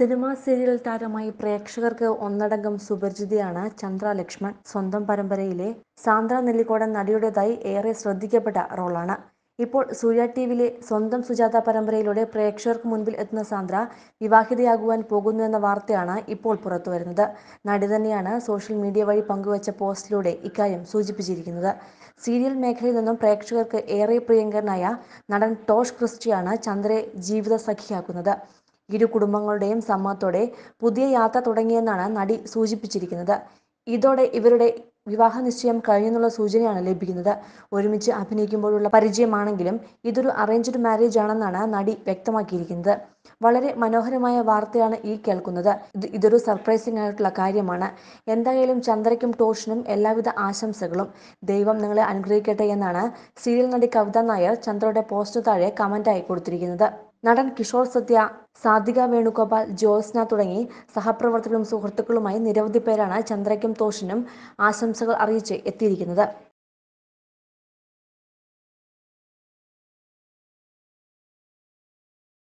cinema serial താരമായി പ്രേക്ഷകർക്ക് ഒന്നടങ്കം സുപരിചിതയാണ് ചന്ദ്ര ലക്ഷ്മൺ സ്വന്തം പരമ്പരയിലെ സാന്ദ്ര നെല്ലിക്കോടൻ നടിയുടേതായി ഏറെ ശ്രദ്ധിക്കപ്പെട്ട റോളാണ് ഇപ്പോൾ സൂര്യ ടി വിയിലെ സ്വന്തം സുജാത പരമ്പരയിലൂടെ പ്രേക്ഷകർക്ക് മുൻപിൽ എത്തുന്ന സാന്ദ്ര വിവാഹിതയാകുവാൻ പോകുന്നു എന്ന വാർത്തയാണ് ഇപ്പോൾ പുറത്തുവരുന്നത് നടി തന്നെയാണ് സോഷ്യൽ മീഡിയ വഴി പങ്കുവച്ച പോസ്റ്റിലൂടെ ഇക്കാര്യം സൂചിപ്പിച്ചിരിക്കുന്നത് സീരിയൽ മേഖലയിൽ നിന്നും പ്രേക്ഷകർക്ക് ഏറെ പ്രിയങ്കരനായ നടൻ ടോഷ് ക്രിസ്റ്റിയാണ് ചന്ദ്രയെ ജീവിത സഖിയാക്കുന്നത് ഇരു കുടുംബങ്ങളുടെയും സമ്മതത്തോടെ പുതിയ യാത്ര തുടങ്ങിയെന്നാണ് നടി സൂചിപ്പിച്ചിരിക്കുന്നത് ഇതോടെ ഇവരുടെ വിവാഹ നിശ്ചയം കഴിഞ്ഞെന്നുള്ള സൂചനയാണ് ലഭിക്കുന്നത് ഒരുമിച്ച് അഭിനയിക്കുമ്പോഴുള്ള പരിചയമാണെങ്കിലും ഇതൊരു അറേഞ്ച്ഡ് മാരേജ് ആണെന്നാണ് നടി വ്യക്തമാക്കിയിരിക്കുന്നത് വളരെ മനോഹരമായ വാർത്തയാണ് ഈ കേൾക്കുന്നത് ഇത് ഇതൊരു സർപ്രൈസിംഗ് ആയിട്ടുള്ള കാര്യമാണ് എന്തായാലും ചന്ദ്രയ്ക്കും ടോഷിനും എല്ലാവിധ ആശംസകളും ദൈവം നിങ്ങളെ അനുഗ്രഹിക്കട്ടെ എന്നാണ് സീരിയൽ നടി കവിത നായർ ചന്ദ്രയുടെ പോസ്റ്റ് താഴെ കമന്റായി കൊടുത്തിരിക്കുന്നത് നടൻ കിഷോർ സത്യ സാധിക വേണുഗോപാൽ ജ്യോത്സ്ന തുടങ്ങി സഹപ്രവർത്തകരും സുഹൃത്തുക്കളുമായി നിരവധി പേരാണ് ചന്ദ്രയ്ക്കും തോഷിനും ആശംസകൾ അറിയിച്ച് എത്തിയിരിക്കുന്നത്